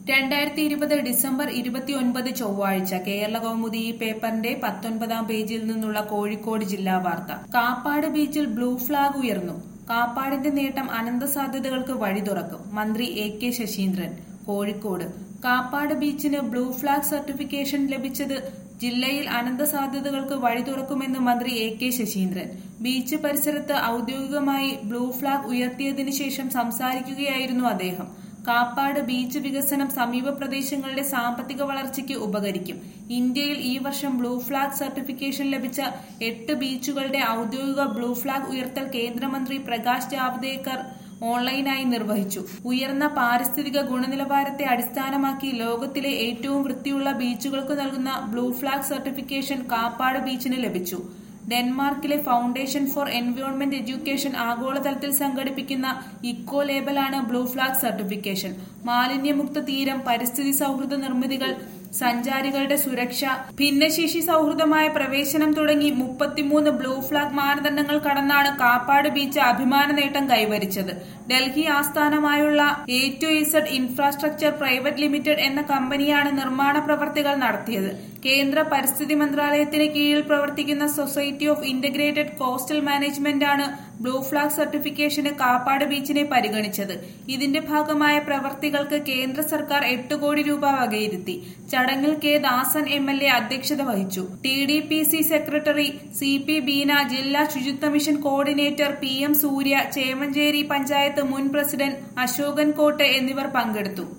രണ്ടായിരത്തി ഇരുപത് ഡിസംബർ ഇരുപത്തിയൊൻപത് ചൊവ്വാഴ്ച കേരള കൗമുദി ഈ പേപ്പറിന്റെ പത്തൊൻപതാം പേജിൽ നിന്നുള്ള കോഴിക്കോട് ജില്ലാ വാർത്ത കാപ്പാട് ബീച്ചിൽ ബ്ലൂ ഫ്ളാഗ് ഉയർന്നു കാപ്പാടിന്റെ നേട്ടം അനന്ത സാധ്യതകൾക്ക് വഴി തുറക്കും മന്ത്രി എ കെ ശശീന്ദ്രൻ കോഴിക്കോട് കാപ്പാട് ബീച്ചിന് ബ്ലൂ ഫ്ളാഗ് സർട്ടിഫിക്കേഷൻ ലഭിച്ചത് ജില്ലയിൽ അനന്ത സാധ്യതകൾക്ക് വഴി തുറക്കുമെന്ന് മന്ത്രി എ കെ ശശീന്ദ്രൻ ബീച്ച് പരിസരത്ത് ഔദ്യോഗികമായി ബ്ലൂ ഫ്ളാഗ് ഉയർത്തിയതിനു ശേഷം സംസാരിക്കുകയായിരുന്നു അദ്ദേഹം കാപ്പാട് ബീച്ച് വികസനം സമീപ പ്രദേശങ്ങളുടെ സാമ്പത്തിക വളർച്ചയ്ക്ക് ഉപകരിക്കും ഇന്ത്യയിൽ ഈ വർഷം ബ്ലൂ ഫ്ളാഗ് സർട്ടിഫിക്കേഷൻ ലഭിച്ച എട്ട് ബീച്ചുകളുടെ ഔദ്യോഗിക ബ്ലൂ ഫ്ളാഗ് ഉയർത്തൽ കേന്ദ്രമന്ത്രി പ്രകാശ് ജാവ്ദേക്കർ ഓൺലൈനായി നിർവഹിച്ചു ഉയർന്ന പാരിസ്ഥിതിക ഗുണനിലവാരത്തെ അടിസ്ഥാനമാക്കി ലോകത്തിലെ ഏറ്റവും വൃത്തിയുള്ള ബീച്ചുകൾക്ക് നൽകുന്ന ബ്ലൂ ഫ്ളാഗ് സർട്ടിഫിക്കേഷൻ കാപ്പാട് ബീച്ചിന് ലഭിച്ചു ഡെൻമാർക്കിലെ ഫൗണ്ടേഷൻ ഫോർ എൻവയോൺമെന്റ് എഡ്യൂക്കേഷൻ ആഗോളതലത്തിൽ സംഘടിപ്പിക്കുന്ന ഇക്കോ ലേബലാണ് ബ്ലൂ ഫ്ളാഗ് സർട്ടിഫിക്കേഷൻ മാലിന്യമുക്ത തീരം പരിസ്ഥിതി സൗഹൃദ നിർമ്മിതികൾ സഞ്ചാരികളുടെ സുരക്ഷ ഭിന്നശേഷി സൗഹൃദമായ പ്രവേശനം തുടങ്ങി മുപ്പത്തിമൂന്ന് ബ്ലൂ ഫ്ളാഗ് മാനദണ്ഡങ്ങൾ കടന്നാണ് കാപ്പാട് ബീച്ച് അഭിമാന നേട്ടം കൈവരിച്ചത് ഡൽഹി ആസ്ഥാനമായുള്ള A to Z infrastructure private limited എന്ന കമ്പനിയാണ് നിർമ്മാണ പ്രവർത്തികൾ നടത്തിയത് കേന്ദ്ര പരിസ്ഥിതി മന്ത്രാലയത്തിന് കീഴിൽ പ്രവർത്തിക്കുന്ന society of integrated coastal management ആണ് ബ്ലൂ ഫ്ളാഗ് സർട്ടിഫിക്കേഷന് കാപ്പാട് ബീച്ചിനെ പരിഗണിച്ചത് ഇതിന്റെ ഭാഗമായ പ്രവർത്തികൾക്ക് കേന്ദ്ര സർക്കാർ എട്ട് കോടി രൂപ വകയിരുത്തി ചടങ്ങിൽ K Dasan M L A അധ്യക്ഷത വഹിച്ചു T D P C secretary C P Beena ജില്ലാ ശുചിത്വ mission coordinator P M Surya Chemancheri panchayat മുൻ പ്രസിഡന്റ് അശോകൻ കോട്ട് എന്നിവർ പങ്കെടുത്തു